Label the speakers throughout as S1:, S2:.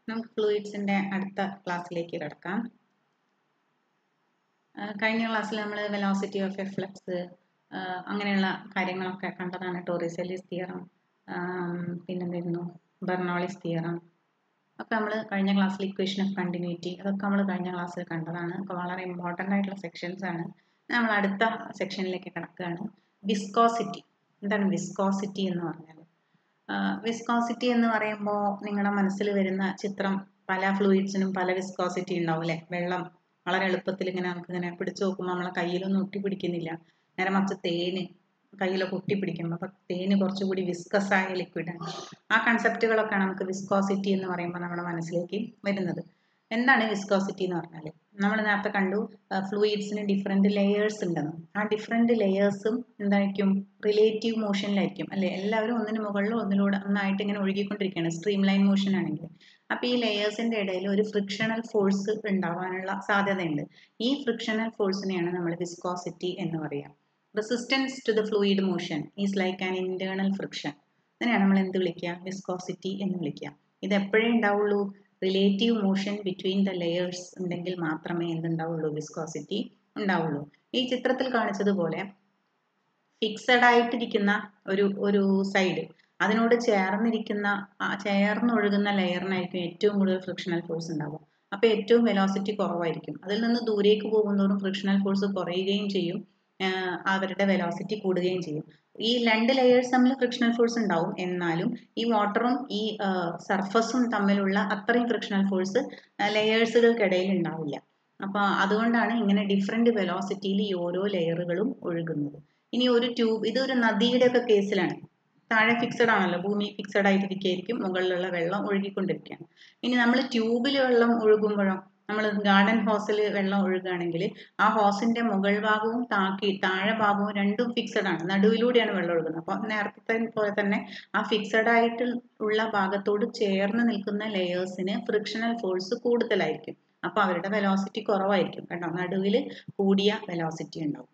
S1: നമുക്ക് ഫ്ലൂയിഡ്സിൻ്റെ അടുത്ത ക്ലാസ്സിലേക്ക് കിടക്കാം കഴിഞ്ഞ ക്ലാസ്സിൽ നമ്മൾ വെലോസിറ്റി ഓഫ് എഫ്ലക്സ് അങ്ങനെയുള്ള കാര്യങ്ങളൊക്കെ കണ്ടതാണ് ടോറിസെലിസ് തിയറം പിന്നെന്തായിരുന്നു ബെർണോളിസ് തിയറം ഒക്കെ നമ്മൾ കഴിഞ്ഞ ക്ലാസ്സിൽ ഇക്വേഷൻ ഓഫ് കണ്ടിന്യൂറ്റി അതൊക്കെ നമ്മൾ കഴിഞ്ഞ ക്ലാസ്സിൽ കണ്ടതാണ് ഒക്കെ വളരെ ഇമ്പോർട്ടൻ്റ് ആയിട്ടുള്ള സെക്ഷൻസ് ആണ് നമ്മൾ അടുത്ത സെക്ഷനിലേക്ക് കിടക്കുകയാണ് വിസ്കോസിറ്റി എന്താണ് വിസ്കോസിറ്റി എന്ന് പറഞ്ഞാൽ വിസ്കോസിറ്റി എന്ന് പറയുമ്പോൾ നിങ്ങളുടെ മനസ്സിൽ വരുന്ന ചിത്രം പല ഫ്ലൂയിഡ്സിനും പല വിസ്കോസിറ്റി ഉണ്ടാവും അല്ലേ വെള്ളം വളരെ എളുപ്പത്തിൽ ഇങ്ങനെ നമുക്ക് ഇങ്ങനെ പിടിച്ചു നോക്കുമ്പോൾ നമ്മളെ കയ്യിലൊന്നും ഒട്ടി പിടിക്കുന്നില്ല നേരെ മറിച്ച് തേന് കയ്യിലൊക്കെ ഒട്ടി പിടിക്കുമ്പോൾ അപ്പം തേന് കുറച്ചുകൂടി വിസ്കസ് ആയ ലിക്വിഡാണ് ആ കൺസെപ്റ്റുകളൊക്കെ നമുക്ക് വിസ്കോസിറ്റി എന്ന് പറയുമ്പോൾ നമ്മുടെ മനസ്സിലേക്ക് വരുന്നത് എന്താണ് വിസ്കോസിറ്റി എന്ന് പറഞ്ഞാൽ നമ്മൾ നേരത്തെ കണ്ടു ഫ്ലൂയിഡ്സിന് ഡിഫറെൻറ്റ് ലെയേഴ്സ് ഉണ്ടെന്ന് ആ ഡിഫറെൻറ്റ് ലെയേഴ്സും എന്തായിരിക്കും റിലേറ്റീവ് മോഷനിലായിരിക്കും അല്ലെ എല്ലാവരും ഒന്നിന് മുകളിൽ ഒന്നിലൂടെ ഒന്നായിട്ട് ഇങ്ങനെ ഒഴുകിക്കൊണ്ടിരിക്കുകയാണ് സ്ട്രീം ലൈൻ മോഷൻ ആണെങ്കിൽ അപ്പോൾ ഈ ലെയേഴ്സിൻ്റെ ഇടയിൽ ഒരു ഫ്രിക്ഷണൽ ഫോഴ്സ് ഉണ്ടാവാനുള്ള സാധ്യതയുണ്ട് ഈ ഫ്രിക്ഷണൽ ഫോഴ്സിനെയാണ് നമ്മൾ വിസ്കോസിറ്റി എന്ന് പറയുക resistance to the fluid motion is like an internal friction അതിനെയാണ് നമ്മൾ എന്ത് വിളിക്കുക വിസ്കോസിറ്റി എന്ന് വിളിക്കുക ഇത് എപ്പോഴേ ഉണ്ടാവുള്ളൂ relative motion between the layers ഉണ്ടെങ്കിൽ മാത്രമേ എന്തുണ്ടാവുള്ളൂ വിസ്കോസിറ്റി ഉണ്ടാവുള്ളൂ ഈ ചിത്രത്തിൽ കാണിച്ചതുപോലെ ഫിക്സഡ് ആയിട്ടിരിക്കുന്ന ഒരു ഒരു സൈഡ് അതിനോട് ചേർന്നിരിക്കുന്ന ചേർന്നൊഴുകുന്ന ലെയറിനായിരിക്കും ഏറ്റവും കൂടുതൽ ഫ്രിക്ഷണൽ ഫോഴ്സ് ഉണ്ടാവുക അപ്പോൾ ഏറ്റവും വെലോസിറ്റി കുറവായിരിക്കും അതിൽ നിന്ന് ദൂരേക്ക് പോകുന്നതോറും ഫ്രിക്ഷണൽ ഫോഴ്സ് കുറയുകയും ചെയ്യും അവരുടെ വെലോസിറ്റി കൂടുകയും ചെയ്യും ഈ രണ്ട് ലെയേഴ്സ് തമ്മിൽ ഫ്രിക്ഷണൽ ഫോഴ്സ് ഉണ്ടാവും എന്നാലും ഈ വാട്ടറും ഈ സർഫസും തമ്മിലുള്ള അത്രയും ഫ്രിക്ഷണൽ ഫോഴ്സ് ലെയേഴ്സുകൾക്കിടയിൽ ഉണ്ടാവില്ല അപ്പോൾ അതുകൊണ്ടാണ് ഇങ്ങനെ ഡിഫറെൻറ്റ് വെലോസിറ്റിയിൽ ഈ ഓരോ ലെയറുകളും ഒഴുകുന്നത് ഇനി ഒരു ട്യൂബ് ഇതൊരു നദിയുടെ ഒക്കെ കേസിലാണ് താഴെ ഫിക്സഡ് ആണല്ലോ ഭൂമി ഫിക്സഡ് ആയിട്ടിരിക്കുകയായിരിക്കും മുകളിലുള്ള വെള്ളം ഒഴുകിക്കൊണ്ടിരിക്കുകയാണ് ഇനി നമ്മൾ ട്യൂബിൽ വെള്ളം ഒഴുകുമ്പോഴോ നമ്മൾ ഗാർഡൻ ഹോസിൽ വെള്ളം ഒഴുകുകയാണെങ്കിൽ ആ ഹോസിന്റെ മുകൾ ഭാഗവും താക്കി താഴെ ഭാഗവും രണ്ടും ഫിക്സഡ് ആണ് നടുവിലൂടെയാണ് വെള്ളം ഒഴുകുന്നത് അപ്പോൾ നേരത്തെ പോലെ തന്നെ ആ ഫിക്സഡ് ആയിട്ട് ഉള്ള ഭാഗത്തോട് ചേർന്ന് നിൽക്കുന്ന ലെയേഴ്സിന് ഫ്രിക്ഷണൽ ഫോഴ്സ് കൂടുതലായിരിക്കും അപ്പോൾ അവരുടെ വെലോസിറ്റി കുറവായിരിക്കും കേട്ടോ നടുവിൽ കൂടിയ വെലോസിറ്റി ഉണ്ടാവും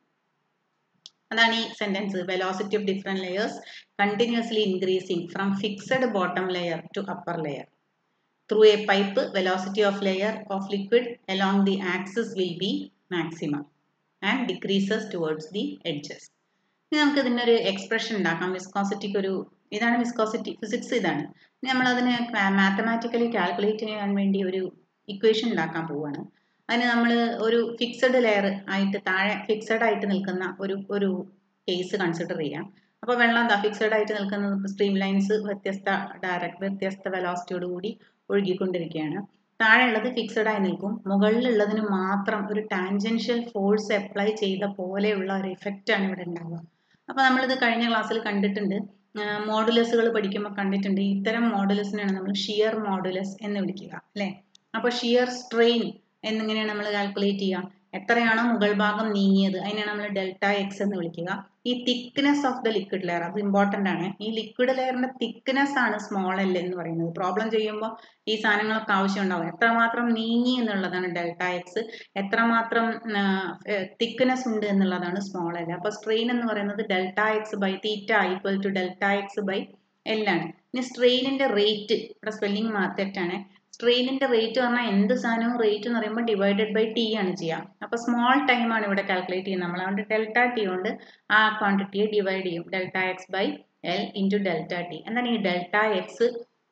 S1: അതാണ് ഈ sentence velocity of different layers continuously increasing from fixed bottom layer to upper layer through a pipe velocity of layer of liquid along the axis will be maximum and decreases towards the edges ഇനി നമുക്ക് ഇതിനൊരു expression ഉണ്ടാക്കാം വിസ്കോസിറ്റിക്ക് ഒരു ഇതാണ് viscosity physics ഇതാണ് ഇനി നമ്മൾ അതിനെ മാത്തമാറ്റിക്കലി കാൽക്കുലേറ്റ് ചെയ്യാൻ വേണ്ടി ഒരു ഇക്വേഷൻ ഉണ്ടാക്കാൻ പോവുകയാണ് അതിന് നമ്മൾ ഒരു ഫിക്സഡ് ലെയർ ആയിട്ട് താഴെ ഫിക്സഡ് ആയിട്ട് നിൽക്കുന്ന ഒരു ഒരു കേസ് കൺസിഡർ ചെയ്യാം അപ്പോൾ വെള്ളം എന്താ ഫിക്സഡ് ആയിട്ട് നിൽക്കുന്ന സ്ട്രീം ലൈൻസ് വ്യത്യസ്ത ഡയറക്റ്റ് വ്യത്യസ്ത വെലോസിറ്റിയോട് കൂടി ഒഴുകിക്കൊണ്ടിരിക്കുകയാണ് താഴെയുള്ളത് ഫിക്സഡ് ആയി നിൽക്കും മുകളിലുള്ളതിന് മാത്രം ഒരു ടാൻജൻഷ്യൽ ഫോഴ്സ് അപ്ലൈ ചെയ്ത പോലെയുള്ള ഒരു ഇഫക്റ്റ് ആണ് ഇവിടെ ഉണ്ടാവുക അപ്പോൾ നമ്മളിത് കഴിഞ്ഞ ക്ലാസ്സിൽ കണ്ടിട്ടുണ്ട് മോഡുലസുകൾ പഠിക്കുമ്പോൾ കണ്ടിട്ടുണ്ട് ഇത്തരം മോഡുലസിനാണ് നമ്മൾ ഷിയർ മോഡുലസ് എന്ന് വിളിക്കുക അല്ലേ അപ്പോൾ ഷിയർ സ്ട്രെയിൻ എന്നിങ്ങനെയാണ് നമ്മൾ കാൽക്കുലേറ്റ് ചെയ്യുക എത്രയാണോ മുകൾ ഭാഗം നീങ്ങിയത് അതിനാണ് നമ്മൾ ഡെൽറ്റ എക്സ് എന്ന് വിളിക്കുക ഈ thickness of the liquid layer അത് ഇമ്പോർട്ടൻ്റ് ആണ് ഈ ലിക്വിഡ് ലെയറിന്റെ തിക്നെസ് ആണ് സ്മോൾ എൽ എന്ന് പറയുന്നത് പ്രോബ്ലം ചെയ്യുമ്പോൾ ഈ സാധനങ്ങളൊക്കെ ആവശ്യമുണ്ടാവും എത്രമാത്രം നീങ്ങി എന്നുള്ളതാണ് ഡെൽറ്റ എക്സ് എത്രമാത്രം തിക്നെസ് ഉണ്ട് എന്നുള്ളതാണ് സ്മോൾ എൽ അപ്പോൾ സ്ട്രെയിൻ എന്ന് പറയുന്നത് delta x by theta equal to delta x by L ആണ് ഇനി സ്ട്രെയിനിന്റെ റേറ്റ് ഇവിടെ സ്പെല്ലിംഗ് തെറ്റാണ് സ്ട്രെയിനിന്റെ റേറ്റ് പറഞ്ഞാൽ എന്ത് സാധനവും റേറ്റ് എന്ന് പറയുമ്പോൾ ഡിവൈഡഡ് ബൈ ടി ആണ് ചെയ്യുക അപ്പോൾ സ്മോൾ ടൈം ആണ് ഇവിടെ കാൽക്കുലേറ്റ് ചെയ്യുന്നത് നമ്മൾ അതുകൊണ്ട് ഡെൽറ്റ ടി കൊണ്ട് ആ ക്വാണ്ടിറ്റിയെ ഡിവൈഡ് ചെയ്യും delta x by L into delta T എന്താണ് ഈ delta x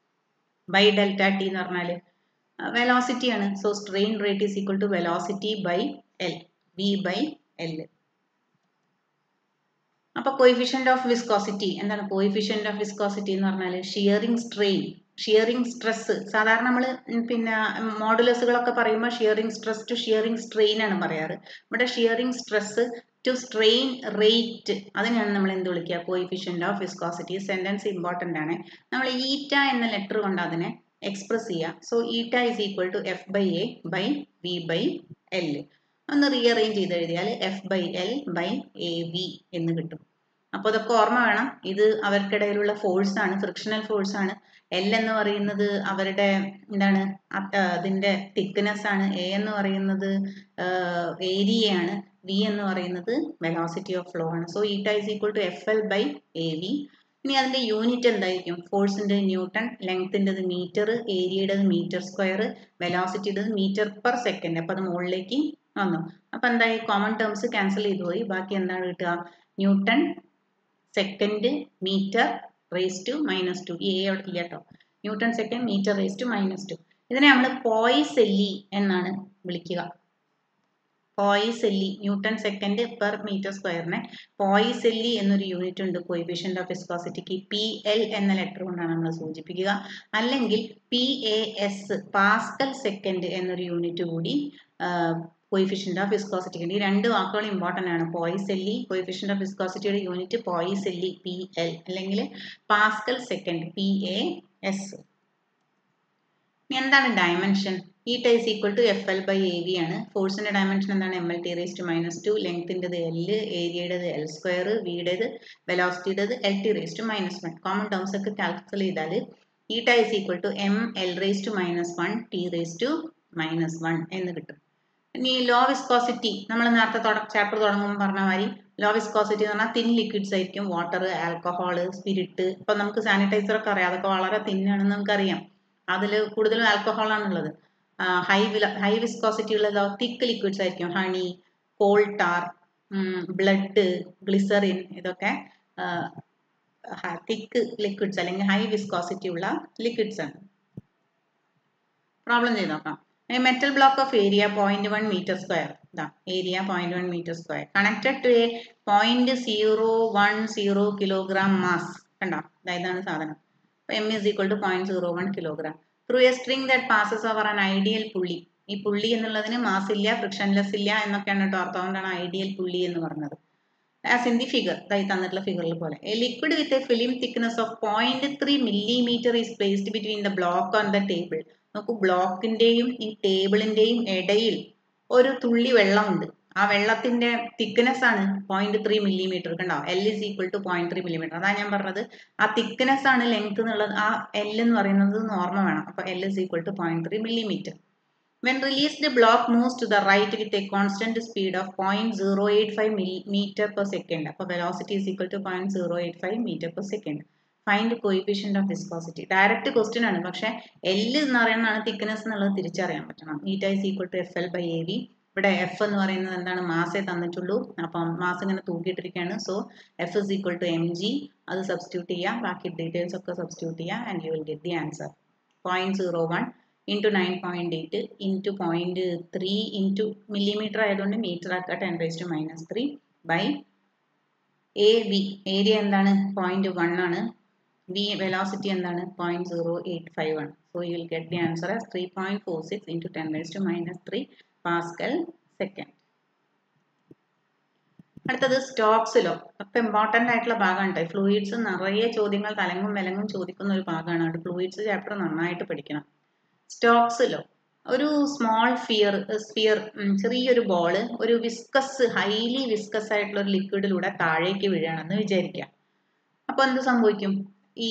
S1: by delta T എന്ന് പറഞ്ഞാൽ വെലോസിറ്റി ആണ് so strain rate is equal to velocity by L V by L അപ്പൊ കോയിഫിഷ്യന്റ് ഓഫ് വിസ്കോസിറ്റി എന്താണ് കോയിഫിഷ്യന്റ് ഓഫ് വിസ്കോസിറ്റി എന്ന് പറഞ്ഞാൽ shearing strain shearing stress സാധാരണ നമ്മൾ പിന്നെ മോഡുലസുകളൊക്കെ പറയുമ്പോൾ shearing stress to shearing strain ആണ് പറയാറ് ഇവിടെ shearing stress to strain rate അതിനാണ് നമ്മൾ എന്ത് വിളിക്കുക coefficient of viscosity sentence important ആണ് നമ്മൾ ഈറ്റ എന്ന ലെറ്റർ കൊണ്ട് അതിനെ എക്സ്പ്രസ് ചെയ്യുക so eta is equal to F by A by V by L ഒന്ന് റീഅറേഞ്ച് ചെയ്ത് എഴുതിയാൽ F by L by A V എന്ന് കിട്ടും അപ്പോൾ അതൊക്കെ ഓർമ്മ വേണം ഇത് അവർക്കിടയിലുള്ള ഫോഴ്സ് ആണ് ഫ്രിക്ഷണൽ ഫോഴ്സ് ആണ് എൽ എന്ന് പറയുന്നത് അവരുടെ എന്താണ് അതിൻ്റെ തിക്നെസ് ആണ് എ എന്ന് പറയുന്നത് ഏരിയയാണ് വി എന്ന് പറയുന്നത് വെലോസിറ്റി ഓഫ് ഫ്ലോ ആണ് so eta is equal to F L by A V ഇനി അതിന്റെ യൂണിറ്റ് എന്തായിരിക്കും ഫോഴ്സിന്റെ ന്യൂട്ടൺ ലെങ്ത്തിൻ്റെത് മീറ്റർ ഏരിയയുടേത് മീറ്റർ സ്ക്വയർ വെലോസിറ്റിയുടേത് മീറ്റർ പെർ സെക്കൻഡ് അപ്പൊ അത് മുകളിലേക്ക് വന്നു അപ്പൊ എന്തായി കോമൺ ടേംസ് ക്യാൻസൽ ചെയ്തു പോയി ബാക്കി എന്താണ് കിട്ടുക newton second metre raise to minus two ഈ എ അവിടെ ഇല്ല കേട്ടോ newton second metre raise to minus two ഇതിനെ നമ്മൾ പോയിസെല്ലി എന്നാണ് വിളിക്കുക poiseuille newton second per metre സ്ക്വയറിനെ പോയിസെല്ലി എന്നൊരു യൂണിറ്റ് ഉണ്ട് കോയിഫിഷ്യൻ്റ് ഓഫ് വിസ്കോസിറ്റിക്ക് പി എൽ എന്ന ലെറ്റർ കൊണ്ടാണ് നമ്മൾ സൂചിപ്പിക്കുക അല്ലെങ്കിൽ P A S pascal second എന്നൊരു യൂണിറ്റ് കൂടി കോയിഫിഷ്യൻ്റ് ഓഫ് വിസ്കോസിറ്റിക്ക് ഉണ്ട് ഈ രണ്ട് വാക്കുകൾ ഇമ്പോർട്ടൻ്റ് ആണ് poiseuille coefficient of വിസ്കോസിറ്റിയുടെ unit poiseuille P L അല്ലെങ്കിൽ pascal second P A S ഇനി എന്താണ് ഡയമെൻഷൻ ഈ eta's equal to F L by A V ആണ് ഫോഴ്സിന്റെ ഡയമെൻഷൻ എന്താണ് M L T raise to minus two ലെങ്ത്തിൻ്റെത് എൽ ഏരിയയുടേത് എൽ സ്ക്വയർ വിയുടേത് വെലോസിറ്റിയുടേത് L T raise to minus one common terms ഒക്കെ കാൽക്കുലേറ്റ് ചെയ്താൽ ഈ eta's equal to M L raise to minus one T raise to minus one എന്ന് കിട്ടും ഇനി ലോ വിസ്കോസിറ്റി നമ്മൾ നേരത്തെ ചാപ്റ്റർ തുടങ്ങുമ്പോൾ പറഞ്ഞ മാതിരി ലോ വിസ്കോസിറ്റി എന്ന് പറഞ്ഞാൽ തിൻ ലിക്വിഡ്സ് ആയിരിക്കും വാട്ടർ ആൽക്കഹോൾ സ്പിരിറ്റ് ഇപ്പം നമുക്ക് സാനിറ്റൈസർ ഒക്കെ അറിയാം അതൊക്കെ വളരെ തിന്നാണെന്ന് നമുക്കറിയാം അതിൽ കൂടുതലും ആൽക്കഹോൾ ആണുള്ളത് ഹൈ വില ഹൈ വിസ്കോസിറ്റി ഉള്ളതോ തിക്ക് ലിക്വിഡ്സ് ആയിരിക്കും honey coal tar blood glycerine ഇതൊക്കെ തിക്ക് ലിക്വിഡ്സ് അല്ലെങ്കിൽ ഹൈ വിസ്കോസിറ്റി ഉള്ള ലിക്വിഡ്സ് ആണ് പ്രോബ്ലം ചെയ്ത് നോക്കാം A metal block of area 0.1 meter square. The area 0.1 meter square. Connected to a 0.010 kilogram mass. കണ്ടോ ഇതാണ് സാധനം M is equal to point zero one kilogram through a string that passes over an ideal pulley ഈ പുള്ളി എന്നുള്ളതിന് mass ഇല്ല frictionless ഇല്ല എന്നൊക്കെയാണ് കേട്ടോ അർത്ഥം കൊണ്ടാണ് ഐഡിയൽ പുള്ളി എന്ന് പറഞ്ഞത് ആസ് ഇൻ ദി ഫിഗർ ഇതായി തന്നിട്ടുള്ള ഫിഗറിൽ പോലെ a liquid with a film thickness of point three millimetre is placed between the block on the table നോക്കൂ ബ്ലോക്കിന്റെയും ഈ ടേബിളിന്റെയും ഇടയിൽ ഒരു തുള്ളി വെള്ളമുണ്ട് ആ വെള്ളത്തിന്റെ തിക്നെസ് ആണ് പോയിന്റ് ത്രീ മില്ലിമീറ്റർ കണ്ടോ L is equal to point three millimetre അതാ ഞാൻ പറഞ്ഞത് ആ തിക്നെസ് ആണ് ലെങ്ത് എന്നുള്ളത് ആ എൽ എന്ന് പറയുന്നത് ഓർമ്മ വേണം അപ്പൊ L is equal to point three millimetre When released, the block moves to the right with a constant speed of 0.085 meter per second. അപ്പോൾ velocity is equal to 0.085 meter per second. Find coefficient of viscosity direct question ആണ് പക്ഷെ L എന്ന് പറയുന്നതാണ് thickness എന്നുള്ളത് തിരിച്ചറിയാൻ പറ്റണം eta is equal to F L by A V ഇവിടെ F എന്ന് പറയുന്നത് എന്താണ് മാസേ തന്നിട്ടുള്ളൂ അപ്പം മാസ് ഇങ്ങനെ തൂക്കിയിട്ടിരിക്കുകയാണ് so F is equal to M G അത് സബ്സ്റ്റിറ്റ്യൂട്ട് ചെയ്യാം ബാക്കി ഡീറ്റെയിൽസ് ഒക്കെ സബ്സ്റ്റിറ്റ്യൂട്ട് ചെയ്യാം and you will get the answer point zero one into nine point eight into point three into millimetre ആയതുകൊണ്ട് മീറ്റർ ആക്കുക ten raise to minus three by A B area എന്താണ് point one ആണ് B velocity എന്താണ് point zero eight five ആണ് so you will get the answer as three point four six into ten raise to minus three pascal second അടുത്തത് സ്റ്റോക്സിലോ ഒക്കെ important ആയിട്ടുള്ള ഭാഗമാണ് കേട്ടോ ഫ്ലൂയിഡ്സ് നിറയെ ചോദ്യങ്ങൾ തലങ്ങും വിലങ്ങും ചോദിക്കുന്ന ഒരു ഭാഗമാണ് അതുകൊണ്ട് ഫ്ലൂയിഡ്സ് ചാപ്റ്റർ നന്നായിട്ട് പഠിക്കണം സ്റ്റോക്സിലോ ഒരു സ്മോൾ ഫിയർ സ്ഫിയർ ചെറിയൊരു ബോള് ഒരു വിസ്കസ് ഹൈലി വിസ്കസ് ആയിട്ടുള്ള ഒരു ലിക്വിഡിലൂടെ താഴേക്ക് വീഴുകയാണെന്ന് വിചാരിക്കുക അപ്പോൾ എന്ത് സംഭവിക്കും ഈ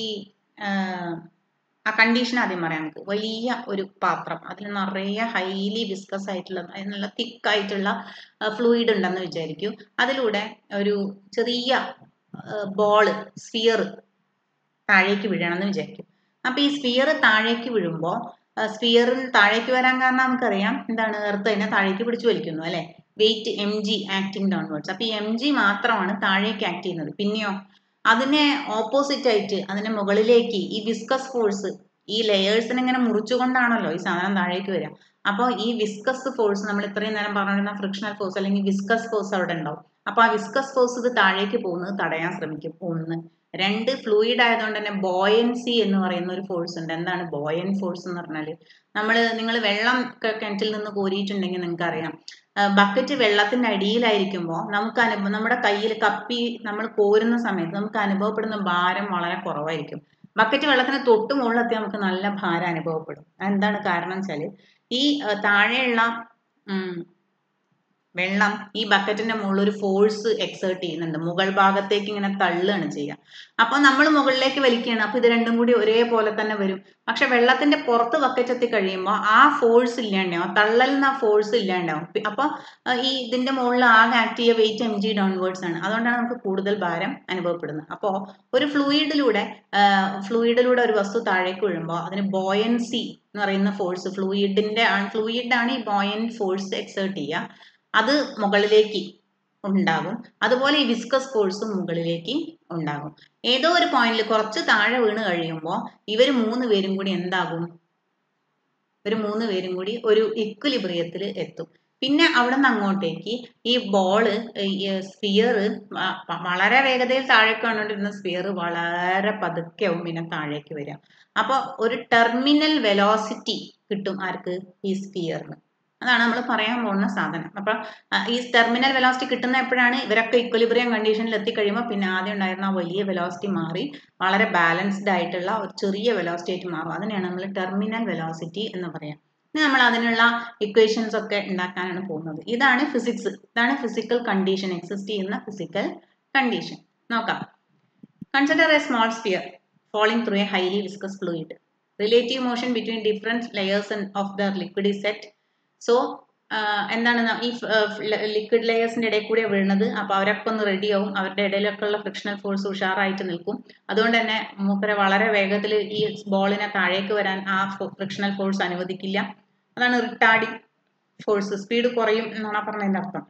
S1: ആ കണ്ടീഷൻ ആദ്യം പറയാം നമുക്ക് വലിയ ഒരു പാത്രം അതിൽ നിറയെ ഹൈലി വിസ്കസ് ആയിട്ടുള്ള നല്ല തിക്കായിട്ടുള്ള ഫ്ലൂയിഡ് ഉണ്ടെന്ന് വിചാരിക്കൂ അതിലൂടെ ഒരു ചെറിയ ബോള് സ്ഫിയർ താഴേക്ക് വീഴണമെന്ന് വിചാരിക്കും അപ്പൊ ഈ സ്ഫിയർ താഴേക്ക് വീഴുമ്പോൾ സ്ഫിയറിൽ താഴേക്ക് വരാൻ കാരണം നമുക്കറിയാം എന്താണ് എർത്ത് അതിനെ താഴേക്ക് പിടിച്ചു വലിക്കുന്നു അല്ലെ weight M G acting downwards അപ്പൊ ഈ എം ജി മാത്രമാണ് താഴേക്ക് ആക്ട് ചെയ്യുന്നത് പിന്നെയോ അതിനെ ഓപ്പോസിറ്റ് ആയിട്ട് അതിന്റെ മുകളിലേക്ക് ഈ വിസ്കസ് ഫോഴ്സ് ഈ ലെയേഴ്സിനെ ഇങ്ങനെ മുറിച്ചുകൊണ്ടാണല്ലോ ഈ സാധനം താഴേക്ക് വരിക അപ്പോൾ ഈ വിസ്കസ് ഫോഴ്സ് നമ്മൾ ഇത്രയും നേരം പറഞ്ഞിരുന്ന ഫ്രിക്ഷണൽ ഫോഴ്സ് അല്ലെങ്കിൽ വിസ്കസ് ഫോഴ്സ് അവിടെ ഉണ്ടാവും അപ്പൊ ആ വിസ്കസ് ഫോഴ്സ് ഇത് താഴേക്ക് പോകുന്നത് തടയാൻ ശ്രമിക്കും ഒന്ന് രണ്ട് ഫ്ലൂയിഡ് ആയതുകൊണ്ട് തന്നെ ബോയൻസി എന്ന് പറയുന്ന ഒരു ഫോഴ്സ് ഉണ്ട് എന്താണ് ബോയൻ ഫോഴ്സ് എന്ന് പറഞ്ഞാൽ നമ്മൾ നിങ്ങൾ വെള്ളം കിണറ്റിൽ നിന്ന് കോരിയിട്ടുണ്ടെങ്കിൽ നിങ്ങൾക്ക് അറിയാം ബക്കറ്റ് വെള്ളത്തിന്റെ അടിയിലായിരിക്കുമ്പോൾ നമുക്ക് അനുഭവം നമ്മുടെ കയ്യിൽ കപ്പി നമ്മൾ കോരുന്ന സമയത്ത് നമുക്ക് അനുഭവപ്പെടുന്ന ഭാരം വളരെ കുറവായിരിക്കും ബക്കറ്റ് വെള്ളത്തിന് തൊട്ട് മുകളിലെത്തി നമുക്ക് നല്ല ഭാരം അനുഭവപ്പെടും എന്താണ് കാരണം വെച്ചാൽ ഈ താഴെയുള്ള വെള്ളം ഈ ബക്കറ്റിന്റെ മുകളിൽ ഒരു ഫോഴ്സ് എക്സേർട്ട് ചെയ്യുന്നുണ്ട് മുകൾ ഭാഗത്തേക്ക് ഇങ്ങനെ തള്ളുകയാണ് ചെയ്യുക അപ്പൊ നമ്മൾ മുകളിലേക്ക് വലിക്കുകയാണ് അപ്പൊ ഇത് രണ്ടും കൂടി ഒരേപോലെ തന്നെ വരും പക്ഷെ വെള്ളത്തിന്റെ പുറത്ത് ബക്കറ്റ് എത്തി കഴിയുമ്പോൾ ആ ഫോഴ്സ് ഇല്ലാണ്ടാവും ആ തള്ളലിന് ആ ഫോഴ്സ് ഇല്ലാണ്ടാവും പി- അപ്പൊ ആ, ഈ ഇതിന്റെ മുകളിൽ ആകെ ആക്ട് ചെയ്യുക വെയിറ്റ് എം ജി ഡൗൺവേർഡ്സ് ആണ് അതുകൊണ്ടാണ് നമുക്ക് കൂടുതൽ ഭാരം അനുഭവപ്പെടുന്നത് അപ്പോൾ ഒരു ഫ്ലൂയിഡിലൂടെ ഫ്ലൂയിഡിലൂടെ ഒരു വസ്തു താഴേക്ക് വീഴുമ്പോൾ അതിന് ബോയൻസി എന്ന് പറയുന്ന ഫോഴ്സ് ഫ്ലൂയിഡിന്റെ ഫ്ലൂയിഡ് ആണ് ഈ ബോയൻ ഫോഴ്സ് എക്സേർട്ട് ചെയ്യുക അത് മുകളിലേക്ക് ഉണ്ടാകും അതുപോലെ ഈ വിസ്കസ് ഫോഴ്സും മുകളിലേക്ക് ഉണ്ടാകും ഏതോ ഒരു പോയിന്റിൽ കുറച്ച് താഴെ വീണ് കഴിയുമ്പോൾ ഇവർ മൂന്ന് പേരും കൂടി എന്താകും ഒരു മൂന്ന് പേരും കൂടി ഒരു ഇക്വലിബ്രിയത്തിൽ എത്തും പിന്നെ അവിടെ നിന്ന് അങ്ങോട്ടേക്ക് ഈ ബോള് സ്പിയർ വളരെ വേഗതയിൽ താഴേക്ക് വന്നുകൊണ്ടിരുന്ന സ്പിയർ വളരെ പതുക്കെ ആവും പിന്നെ താഴേക്ക് വരിക അപ്പോൾ ഒരു ടെർമിനൽ വെലോസിറ്റി കിട്ടും ആർക്ക് ഈ സ്പിയറിന് അതാണ് നമ്മൾ പറയാൻ പോകുന്ന സാധനം അപ്പൊ ആ, ഈ ടെർമിനൽ വെലോസിറ്റി കിട്ടുന്ന എപ്പോഴാണ് ഇവരൊക്കെ ഇക്വലിബ്രിയം കണ്ടീഷനിൽ എത്തിക്കഴിയുമ്പോൾ പിന്നെ ആദ്യം ഉണ്ടായിരുന്ന ആ വലിയ വെലോസിറ്റി മാറി വളരെ ബാലൻസ്ഡ് ആയിട്ടുള്ള ഒരു ചെറിയ വെലോസിറ്റി ആയിട്ട് മാറും അതിനെയാണ് നമ്മൾ ടെർമിനൽ വെലോസിറ്റി എന്ന് പറയാം ഇനി നമ്മൾ അതിനുള്ള ഇക്വേഷൻസ് ഒക്കെ ഉണ്ടാക്കാനാണ് പോകുന്നത് ഇതാണ് ഫിസിക്സ് ഇതാണ് ഫിസിക്കൽ കണ്ടീഷൻ എക്സിസ്റ്റ് ചെയ്യുന്ന ഫിസിക്കൽ കണ്ടീഷൻ നോക്കാം consider a small sphere falling through a highly viscous fluid. Relative motion between different layers and- of the liquid is set. So, ah എന്താണ് ന- ഈ ലിക്വിഡ് ലെയേഴ്സിന്റെ ഇടയിൽ കൂടെ വീഴുന്നത് അപ്പൊ അവരൊക്കെ ഒന്ന് റെഡി ആവും അവരുടെ ഇടയിലൊക്കെ ഉള്ള ഫ്രിക്ഷണൽ ഫോഴ്സ് ഉഷാറായിട്ട് നിൽക്കും അതുകൊണ്ട് തന്നെ മൂപ്പരെ വളരെ വേഗത്തിൽ ഈ ബോളിനെ താഴേക്ക് വരാൻ ആ ഫ്രിക്ഷണൽ ഫോഴ്സ് അനുവദിക്കില്ല അതാണ് റിട്ടാർഡിങ് ഫോഴ്സ് സ്പീഡ് കുറയും എന്നാണ് ആ പറഞ്ഞതിന്റെ അർത്ഥം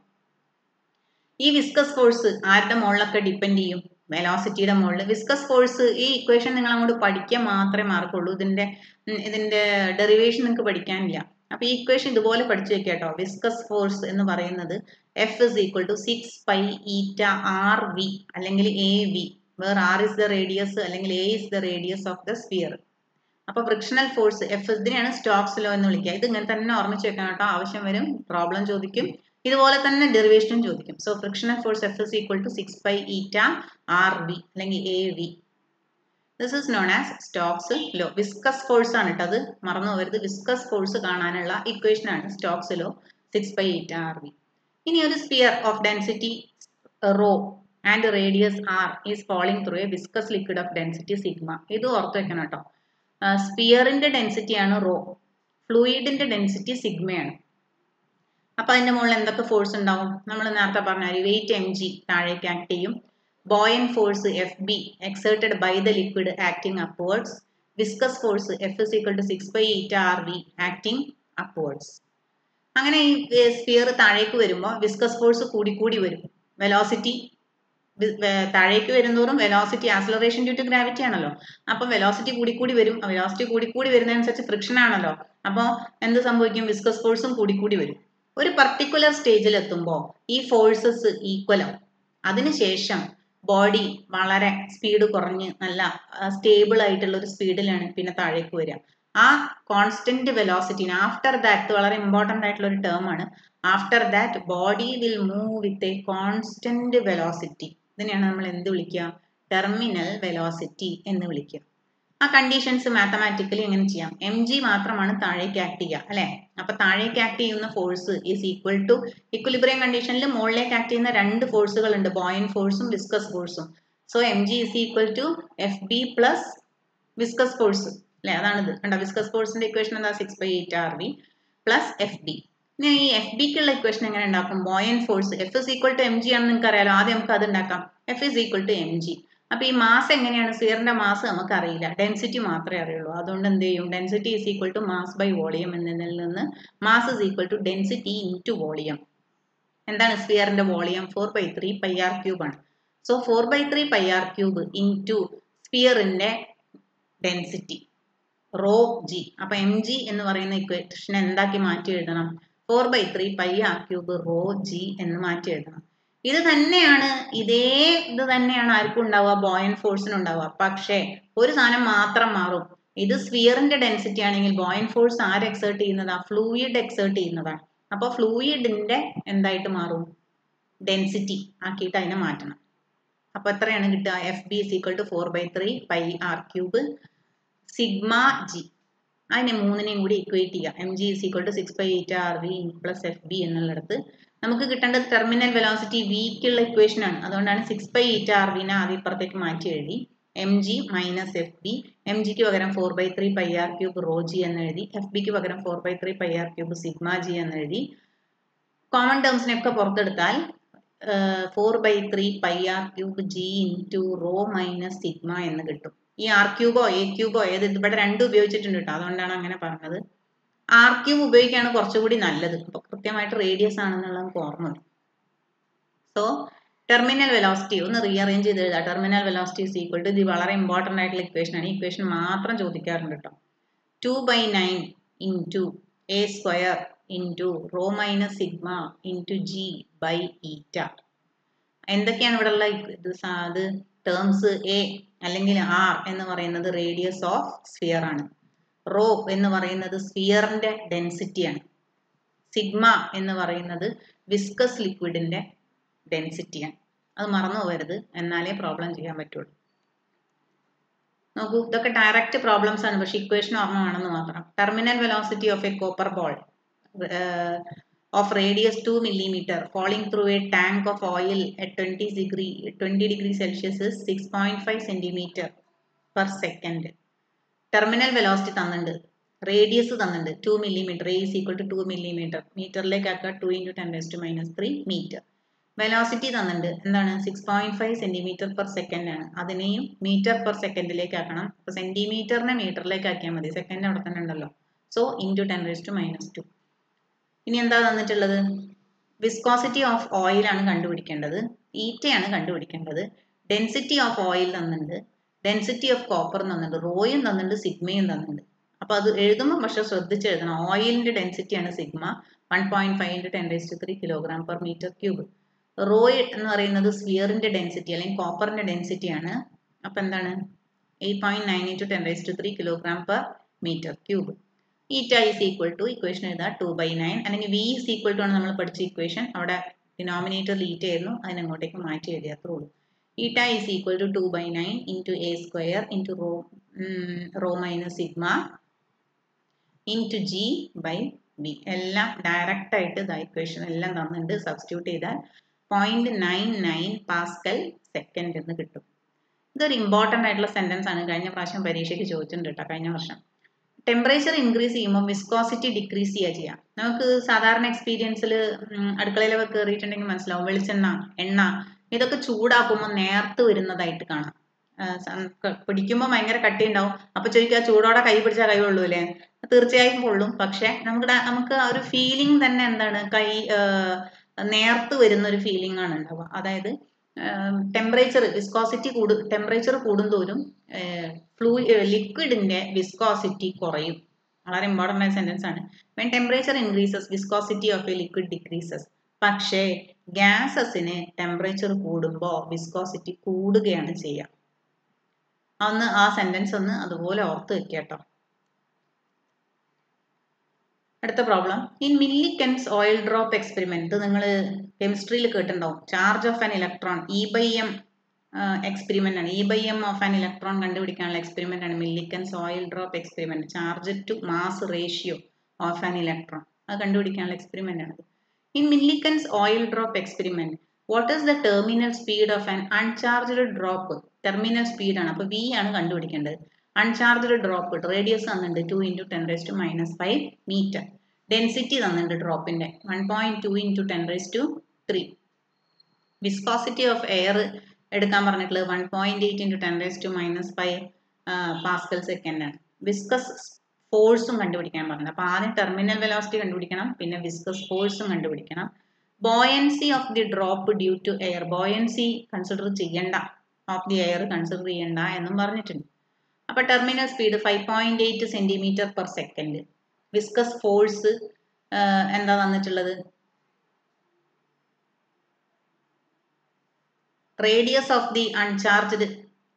S1: ഈ വിസ്കസ് ഫോഴ്സ് ആരുടെ മുകളിലൊക്കെ ഡിപ്പെൻഡ് ചെയ്യും വെലോസിറ്റിയുടെ മുകളിൽ വിസ്കസ് ഫോഴ്സ് ഈ ഇക്വേഷൻ നിങ്ങൾ അങ്ങോട്ട് പഠിക്കാൻ മാത്രമേ മാർക്കുള്ളൂ ഇതിന്റെ ഉം, ഇതിന്റെ ഡെറിവേഷൻ നിങ്ങൾക്ക് പഠിക്കാനില്ല അപ്പൊ ഈ ഇക്വേഷൻ ഇതുപോലെ പഠിച്ചു വെക്കുക കേട്ടോ വിസ്കസ് ഫോഴ്സ് എന്ന് പറയുന്നത് F is equal to six pi eta R V അല്ലെങ്കിൽ A V where R is the radius അല്ലെങ്കിൽ A is the radius of the sphere അപ്പൊ ഫ്രിക്ഷണൽ ഫോഴ്സ് എഫ് ഇതിനെയാണ് സ്റ്റോക്സ് ലോ എന്ന് വിളിക്കുക ഇത് ഇങ്ങനെ തന്നെ ഓർമ്മിച്ച് വെക്കണം കേട്ടോ ആവശ്യം വരും പ്രോബ്ലം ചോദിക്കും ഇതുപോലെ തന്നെ ഡെറിവേഷനും ചോദിക്കും so frictional force F is equal to six by eta R V അല്ലെങ്കിൽ A V this is known as Stokes law viscous force ആണ് കേട്ടോ അത് മറന്നു പോകരുത് വിസ്കസ് ഫോഴ്സ് കാണാനുള്ള ഇക്വേഷൻ ആണ് Stokes law six by eta R V ഇനി ഒരു sphere of density rho and radius R is falling through a viscous liquid of density sigma ഇത് ഓർത്ത് വെക്കണം കേട്ടോ സ്പിയറിന്റെ ഡെൻസിറ്റി ആണ് റോ ഫ്ലൂയിഡിന്റെ ഡെൻസിറ്റി സിഗ്മയാണ് അപ്പൊ അതിന്റെ മുകളിൽ എന്തൊക്കെ ഫോഴ്സ് ഉണ്ടാവും നമ്മൾ നേരത്തെ പറഞ്ഞ വെയിറ്റ് എം ജി താഴേക്ക് ആക്ട് ചെയ്യും buoyant force F B exerted by the liquid acting upwards viscous force F is equal to six by eta R V acting upwards അങ്ങനെ ഈ സ്പിയർ താഴേക്ക് വരുമ്പോൾ വിസ്കസ് ഫോഴ്സ് കൂടിക്കൂടി വരും വെലോസിറ്റി താഴേക്ക് വരുന്നതോറും velocity acceleration due to gravity ആണല്ലോ അപ്പം വെലോസിറ്റി കൂടിക്കൂടി വരും വെലോസിറ്റി കൂടിക്കൂടി വരുന്നതനുസരിച്ച് ഫ്രിക്ഷൻ ആണല്ലോ അപ്പോൾ എന്ത് സംഭവിക്കും വിസ്കസ് ഫോഴ്സും കൂടിക്കൂടി വരും ഒരു പർട്ടിക്കുലർ സ്റ്റേജിൽ എത്തുമ്പോൾ ഈ ഫോഴ്സസ് ഈക്വൽ ആവും അതിനുശേഷം ബോഡി വളരെ സ്പീഡ് കുറഞ്ഞ് നല്ല സ്റ്റേബിൾ ആയിട്ടുള്ള ഒരു സ്പീഡിലാണ് പിന്നെ താഴേക്ക് വരിക ആ കോൺസ്റ്റന്റ് വെലോസിറ്റിന് ആഫ്റ്റർ ദാറ്റ് വളരെ ഇമ്പോർട്ടൻ്റ് ആയിട്ടുള്ള ഒരു ടേം ആണ് after that body will move with a constant velocity ഇതിനെയാണ് നമ്മൾ എന്ത് വിളിക്കുക ടെർമിനൽ വെലോസിറ്റി എന്ന് വിളിക്കുക ആ കണ്ടീഷൻസ് മാത്തമാറ്റിക്കലി എങ്ങനെ ചെയ്യാം എം ജി മാത്രമാണ് താഴേക്ക് ആക്ട് ചെയ്യുക അല്ലെ അപ്പൊ താഴേക്ക് ആക്ട് ചെയ്യുന്ന force is equal to equilibrium കണ്ടീഷനിൽ മുകളിലേക്ക് ആക്ട് ചെയ്യുന്ന രണ്ട് ഫോഴ്സുകൾ ഉണ്ട് ബോയൻ ഫോഴ്സും വിസ്കസ് ഫോഴ്സും so M G is equal to F B plus viscous force അല്ലെ അതാണിത് കണ്ടോ വിസ്കസ് ഫോഴ്സിന്റെ ഇക്വേഷൻ എന്താ six by eta R V plus F B ഇനി ഈ എഫ് ബിക്കുള്ള ഇക്വേഷൻ എങ്ങനെ ഉണ്ടാക്കും buoyant force F is equal to M G ആണെന്ന് നിങ്ങൾക്ക് അറിയാലോ ആദ്യം നമുക്ക് അത് ഉണ്ടാക്കാം F is equal to M G അപ്പൊ ഈ മാസ് എങ്ങനെയാണ് സ്ഫിയറിന്റെ മാസ് നമുക്ക് അറിയില്ല ഡെൻസിറ്റി മാത്രമേ അറിയുള്ളൂ അതുകൊണ്ട് എന്ത് ചെയ്യും density is equal to mass by volume എന്നതിൽ നിന്ന് mass is equal to density into ടു വോളിയം എന്താണ് സ്ഫിയറിന്റെ volume four by three pi R cube ആണ് so four by three pi R cube into ടു സ്ഫിയറിന്റെ ഡെൻസിറ്റി റോ ജി അപ്പൊ എം ജി എന്ന് പറയുന്ന ഇക്വേഷൻ എന്താക്കി മാറ്റി എഴുതണം four by three pi R cube rho G എന്ന് മാറ്റി എഴുതണം ഇത് തന്നെയാണ് ഇതേ ഇത് തന്നെയാണ് ആർക്കും ഉണ്ടാവുക ബോയൻ ഫോഴ്സിന് ഉണ്ടാവുക പക്ഷേ ഒരു സാധനം മാത്രം മാറും ഇത് സ്ഫിയറിന്റെ ഡെൻസിറ്റി ആണെങ്കിൽ ബോയൻ ഫോഴ്സ് ആര് എക്സേർട്ട് ചെയ്യുന്നതാ ഫ്ലൂയിഡ് എക്സേർട്ട് ചെയ്യുന്നതാണ് അപ്പൊ ഫ്ലൂയിഡിന്റെ എന്തായിട്ട് മാറും ഡെൻസിറ്റി ആക്കിയിട്ട് അതിനെ മാറ്റണം അപ്പൊ എത്രയാണ് കിട്ടുക F B is equal to four by three pi R cube sigma G അതിനെ മൂന്നിനെയും കൂടി ഇക്വേറ്റ് ചെയ്യുക M G is equal to six by eta R V plus F B എന്നുള്ളിടത്ത് നമുക്ക് കിട്ടേണ്ടത് ടെർമിനൽ വെലോസിറ്റി വിക്കുള്ള ഇക്വേഷൻ ആണ് അതുകൊണ്ടാണ് സിക്സ് ബൈ എയ്റ്റ് ആർ വിനെ ആദ്യം ഇപ്പുറത്തേക്ക് മാറ്റി എഴുതി M G minus F B M ജിക്ക് പകരം four by three pi R cube rho G എന്ന് എഴുതി എഫ് ബിക്ക് പകരം four by three pi R cube sigma G എന്ന് എഴുതി കോമൺ ടേംസിനെയൊക്കെ പുറത്തെടുത്താൽ four by three pi R cube G into rho minus sigma എന്ന് കിട്ടും ഈ ആർ ക്യൂബോ എ ക്യൂബോ ഏത് ഇവിടെ രണ്ടും ഉപയോഗിച്ചിട്ടുണ്ട് കേട്ടോ അതുകൊണ്ടാണ് അങ്ങനെ പറഞ്ഞത് ആർ ക്യൂബ് ഉപയോഗിക്കുകയാണ് കുറച്ചുകൂടി നല്ലത് അപ്പോൾ കൃത്യമായിട്ട് റേഡിയസ് ആണെന്നുള്ള നമുക്ക് ഓർമ്മ സോ ടെർമിനൽ വെലോസിറ്റി ഒന്ന് റീഅറേഞ്ച് ചെയ്ത് എഴുതാം terminal velocity is equal to ഇത് വളരെ ഇമ്പോർട്ടൻ്റ് ആയിട്ടുള്ള ഇക്വേഷൻ ആണ് ഈ ഇക്വേഷൻ മാത്രം ചോദിക്കാറുണ്ട് കേട്ടോ two by nine into A square into rho minus sigma into G by eta എന്തൊക്കെയാണ് ഇവിടെ ഉള്ള ഇത് അത് ടേംസ് എ അല്ലെങ്കിൽ ആർ എന്ന് പറയുന്നത് റേഡിയസ് ഓഫ് സ്ഫിയർ ആണ് റോ എന്ന് പറയുന്നത് സ്ഫിയറിന്റെ ഡെൻസിറ്റിയാണ് സിഗ്മ എന്ന് പറയുന്നത് വിസ്കസ് ലിക്വിഡിന്റെ ഡെൻസിറ്റിയാണ് അത് മറന്നു പോകരുത് എന്നാലേ പ്രോബ്ലം ചെയ്യാൻ പറ്റുള്ളൂ നോക്കൂ ഇതൊക്കെ ഡയറക്റ്റ് പ്രോബ്ലംസ് ആണ് പക്ഷെ ഇക്വേഷൻ ഓർമ്മ വേണമെന്ന് മാത്രം terminal velocity of a copper ball of radius 2 millimeter falling through a tank of oil at 20 degree 20 degree celsius is 6.5 centimeter per second terminal velocity തന്നിട്ടുണ്ട് റേഡിയസ് തന്നിട്ടുണ്ട് two millimetre A is equal to two millimetre മീറ്ററിലേക്ക് ആക്കുക two into ten raise to minus three metre velocity തന്നിട്ടുണ്ട് എന്താണ് six point five centimetre per second ആണ് അതിനെയും metre per സെക്കൻഡിലേക്ക് ആക്കണം അപ്പൊ സെന്റിമീറ്ററിനെ മീറ്ററിലേക്ക് ആക്കിയാൽ മതി സെക്കൻഡ് അവിടെ തന്നെ ഉണ്ടല്ലോ so into ten raise to minus two ഇനി എന്താ തന്നിട്ടുള്ളത് വിസ്കോസിറ്റി ഓഫ് ഓയിൽ ആണ് കണ്ടുപിടിക്കേണ്ടത് ഈറ്റയാണ് കണ്ടുപിടിക്കേണ്ടത് ഡെൻസിറ്റി ഓഫ് ഓയിൽ തന്നിട്ടുണ്ട് ഡെൻസിറ്റി ഓഫ് കോപ്പർ തന്നിട്ടുണ്ട് റോയും തന്നിട്ടുണ്ട് സിഗ്മയും തന്നിട്ടുണ്ട് അപ്പൊ അത് എഴുതുമ്പോൾ പക്ഷെ ശ്രദ്ധിച്ച് എഴുതണം ഓയിലിന്റെ ഡെൻസിറ്റിയാണ് sigma one point five into ten raise to three kilogram per metre cube rho എന്ന് പറയുന്നത് സ്ഫിയറിന്റെ ഡെൻസിറ്റി അല്ലെങ്കിൽ കോപ്പറിന്റെ ഡെൻസിറ്റിയാണ് അപ്പൊ എന്താണ് eight point nine into ten raise to three kilogram per metre cube eta is equal to equation എഴുതാം two by nine അല്ലെങ്കിൽ വി ഈസ് ഈക്വൽ ടു ആണ് നമ്മൾ പഠിച്ച ഇക്വേഷൻ അവിടെ ഡിനോമിനേറ്റർ ഈറ്റ ആയിരുന്നു അതിനങ്ങോട്ടേക്ക് മാറ്റി എഴുതിയാത്രേ ഉള്ളൂ eta is equal to two by nine into A square into rho rho minus sigma into G by B എല്ലാം ഡയറക്റ്റ് ആയിട്ട് ഇതാ ഇക്വേഷൻ എല്ലാം തന്നിട്ടുണ്ട് സബ്സ്റ്റിറ്റ്യൂട്ട് ചെയ്താൽ point nine nine pascal second എന്ന് കിട്ടും ഇതൊരു ഇമ്പോർട്ടൻ്റ് ആയിട്ടുള്ള സെൻറ്റൻസ് ആണ് കഴിഞ്ഞ പ്രാവശ്യം പരീക്ഷയ്ക്ക് ചോദിച്ചിട്ടുണ്ട് കേട്ടോ കഴിഞ്ഞ വർഷം ടെമ്പറേച്ചർ ഇൻക്രീസ് ചെയ്യുമ്പോൾ വിസ്കോസിറ്റി ഡിക്രീസ് ചെയ്യുക ചെയ്യാം നമുക്ക് സാധാരണ എക്സ്പീരിയൻസിൽ അടുക്കളയിലൊക്കെ കയറിയിട്ടുണ്ടെങ്കിൽ മനസ്സിലാവും വെളിച്ചെണ്ണ എണ്ണ ഇതൊക്കെ ചൂടാക്കുമ്പോൾ നേർത്ത് വരുന്നതായിട്ട് കാണാം പിടിക്കുമ്പോൾ ഭയങ്കര കട്ടി ഉണ്ടാവും അപ്പൊ ചോദിക്കുക ചൂടോടെ കൈ പിടിച്ചാൽ കൈ കൊള്ളൂ അല്ലേ തീർച്ചയായും കൊള്ളും പക്ഷെ നമുക്ക് നമുക്ക് ആ ഒരു ഫീലിംഗ് തന്നെ എന്താണ് കൈ നേർത്ത് വരുന്ന ഒരു ഫീലിംഗ് ആണ് ഉണ്ടാവുക അതായത് ടെമ്പറേച്ചർ വിസ്കോസിറ്റി കൂടു ടെമ്പറേച്ചർ കൂടുന്തോറും ഫ്ലൂ ലിക്വിഡിന്റെ വിസ്കോസിറ്റി കുറയും വളരെ ഇമ്പോർട്ടൻ്റ് ആയ സെന്റൻസ് ആണ് when temperature increases viscosity of a liquid decreases പക്ഷേ ഗ്യാസസിന് ടെമ്പറേച്ചർ കൂടുമ്പോൾ വിസ്കോസിറ്റി കൂടുകയാണ് ചെയ്യുക ഒന്ന് ആ സെന്റൻസ് ഒന്ന് അതുപോലെ ഓർത്ത് വെക്കുക കേട്ടോ അടുത്ത problem in Millikan's oil drop experiment ഇത് നിങ്ങൾ കെമിസ്ട്രിയിൽ കേട്ടിട്ടുണ്ടാവും charge of an electron E by M experiment ആണ് E by M of an electron കണ്ടുപിടിക്കാനുള്ള എക്സ്പെരിമെന്റ് ആണ് Millikan's oil drop experiment charge to mass ratio of an electron അത് കണ്ടുപിടിക്കാനുള്ള experiment ആണ് in Millikan's oil drop experiment what is the terminal speed of an uncharged drop terminal speed ആണ് അപ്പൊ V ആണ് കണ്ടുപിടിക്കേണ്ടത് uncharged drop radius തന്നിട്ടുണ്ട് two into ten raise to minus five metre density തന്നിട്ടുണ്ട് ഡ്രോപ്പിന്റെ one point two into ten raise to three viscosity of air എടുക്കാൻ പറഞ്ഞിട്ടുള്ളത് one point eight into ten raise to minus five pascal second ആണ് viscous ഫോഴ്സും കണ്ടുപിടിക്കാൻ പറഞ്ഞത് അപ്പൊ ആദ്യം ടെർമിനൽ വെലോസിറ്റി കണ്ടുപിടിക്കണം പിന്നെ വിസ്കസ് ഫോഴ്സും കണ്ടുപിടിക്കണം buoyancy of the drop due to air buoyancy consider ചെയ്യണ്ട ഓഫ് ദി എയർ കൺസിഡർ ചെയ്യണ്ട എന്നും പറഞ്ഞിട്ടുണ്ട് അപ്പൊ terminal speed five point eight centimetre per second viscous force എന്താ തന്നിട്ടുള്ളത് radius of the uncharged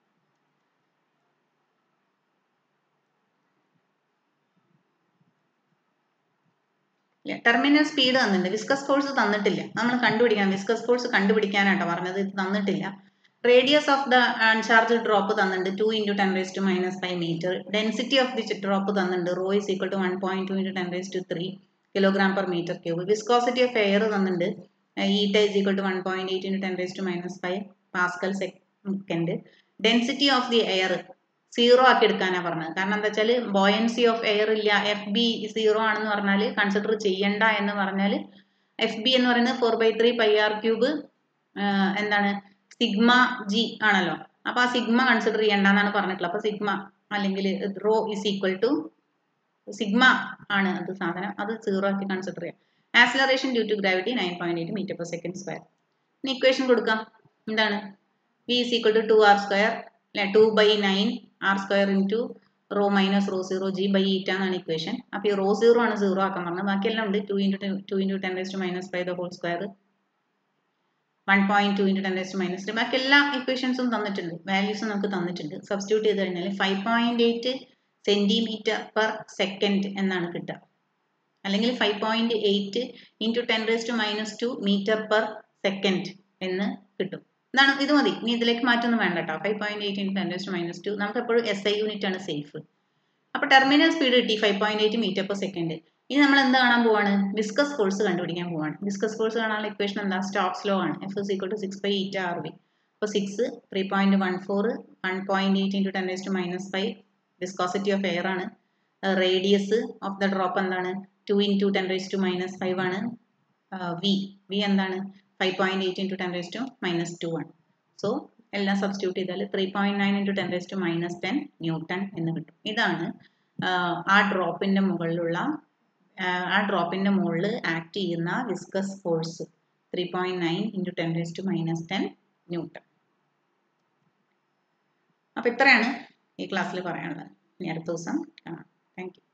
S1: terminal speed തന്നിട്ടുണ്ട് വിസ്കസ് ഫോഴ്സ് തന്നിട്ടില്ല നമ്മൾ കണ്ടുപിടിക്കണം വിസ്കസ് ഫോഴ്സ് കണ്ടുപിടിക്കാനാട്ടോ പറഞ്ഞത് ഇത് തന്നിട്ടില്ല radius of the uncharged drop തന്നിട്ടുണ്ട് two into ten raise to minus five metre density of the drop തന്നിട്ടുണ്ട് rho is equal to one point two into ten raise to three kilogram per metre cube viscosity of air തന്നിട്ടുണ്ട് eta is equal to one point eight into ten raise to minus five pascal second density of the air zero ആക്കി എടുക്കാനാണ് പറഞ്ഞത് കാരണം എന്താ വെച്ചാൽ buoyancy of air ഇല്ല F B zero ആണെന്ന് പറഞ്ഞാൽ കൺസിഡർ ചെയ്യണ്ട എന്ന് പറഞ്ഞാൽ എഫ് ബി എന്ന് പറയുന്നത് four by three pi R cube എന്താണ് സിഗ്മ ജി ആണല്ലോ അപ്പൊ ആ സിഗ്മ കൺസിഡർ ചെയ്യണ്ട എന്നാണ് പറഞ്ഞിട്ടുള്ളത് അപ്പൊ സിഗ്മ അല്ലെങ്കിൽ rho is equal to sigma ആണ് അത് സാധനം അത് സീറോ ആക്കി കൺസിഡർ ചെയ്യാം acceleration due to gravity nine point eight metre per second square ഇനി ഇക്വേഷൻ കൊടുക്കാം എന്താണ് V is equal to two R square അല്ലെ two by nine R square into rho minus rho zero G by eta എന്നാണ് equation അപ്പോൾ ഈ raw zero ആണ് zero ആക്കാൻ പറഞ്ഞത് ബാക്കിയെല്ലാം ഉണ്ട് two into two into ten raise to minus five the whole square one point two into ten raise to minus three ബാക്കി എല്ലാ ഇക്വേഷൻസും തന്നിട്ടുണ്ട് വാല്യൂസും നമുക്ക് തന്നിട്ടുണ്ട് സബ്സ്റ്റിറ്റ്യൂട്ട് ചെയ്ത് കഴിഞ്ഞാൽ five point eight centimetre per second എന്നാണ് കിട്ടുക അല്ലെങ്കിൽ five point eight into ten raise to minus two metre per second എന്ന് കിട്ടും ഇതാണ് ഇത് മതി ഇനി ഇതിലേക്ക് മാറ്റൊന്നും വേണ്ട കേട്ടോ five point eight into ten raise to minus two നമുക്ക് എപ്പോഴും എസ് ഐ യൂണിറ്റ് ആണ് സേഫ് അപ്പോൾ ടെർമിനൽ സ്പീഡ് കിട്ടി five point eight metre per second ഇനി നമ്മൾ എന്ത് കാണാൻ പോവാണ് വിസ്കസ് ഫോഴ്സ് കണ്ടുപിടിക്കാൻ പോവാണ് വിസ്കസ് ഫോഴ്സ് കാണാനുള്ള ഇക്വേഷൻ എന്താ സ്റ്റോക്സ് ലോ ആണ് F is equal to six by eta R V അപ്പോൾ six three point one four one point eight into ten raise to minus five viscosity of air ആണ് radius of the drop എന്താണ് two into ten raise to minus five ആണ് V V എന്താണ് five point eight into ten raise to minus two ആണ് so എല്ലാം substitute ചെയ്താൽ three point nine into ten raise to minus ten newton എന്ന് കിട്ടും ഇതാണ് ആ ഡ്രോപ്പിൻ്റെ മുകളിലുള്ള ആ ഡ്രോപ്പിൻ്റെ മുകളിൽ ആക്ട് ചെയ്യുന്ന viscous force three point nine into ten raise to minus ten newton അപ്പോൾ ഇത്രയാണ് ഈ ക്ലാസ്സിൽ പറയാനുള്ളത് ഇനി അടുത്ത ദിവസം കാണാം താങ്ക് യു